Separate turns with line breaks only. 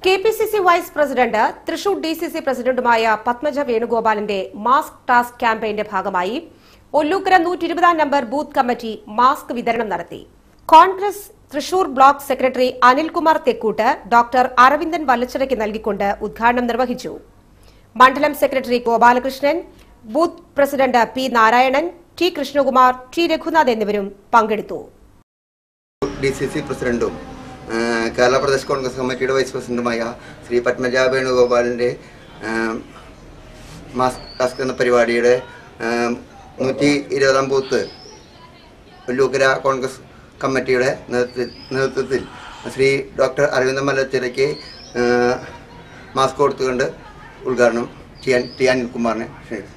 K P C C vice president Thrissur D C C പ്രസിഡന്റുമായ Padmaja വേണുഗോപാലിന്റെ mask task ക്യാമ്പയിന്റെ ഭാഗമായി ഒല്ലൂക്കര നൂറ്റി ഇരുപതാം നമ്പർ ബൂത്ത് കമ്മിറ്റി മാസ്ക് വിതരണം നടത്തി Congress Thrissur block secretary Anilkumar Thekkoot doctor Aravindan വല്ലച്ചിറയ്ക്ക് നൽകിക്കൊണ്ട് ഉദ്ഘാടനം നിർവഹിച്ചു മണ്ഡലം secretary Gopalakrishnan booth president P Narayanan T Krishnakumar T Raghunath എന്നിവരും പങ്കെടുത്തു
ഡി സി സി പ്രസിഡന്റും ആ, കേരള പ്രദേശ് കോൺഗ്രസ് കമ്മിറ്റിയുടെ വൈസ് പ്രസിഡന്റുമായ ശ്രീ പത്മജ വേണുഗോപാലിൻ്റെ ആ, മാസ് ടാസ്ക് എന്ന പരിപാടിയുടെ ആ, നൂറ്റി ഇരുപതാം ബൂത്ത് വെല്ലൂക്കര കോൺഗ്രസ് കമ്മിറ്റിയുടെ നേതൃത്വ- നേതൃത്വത്തിൽ ശ്രീ ഡോക്ടർ അരവിന്ദ മല്ലച്ചിറയ്ക്ക് മാസ്ക് കൊടുത്തുകൊണ്ട് ഉദ്ഘാടനം ചെയ്യാൻ ടി അനിൽകുമാറിനെ ക്ഷണിച്ചു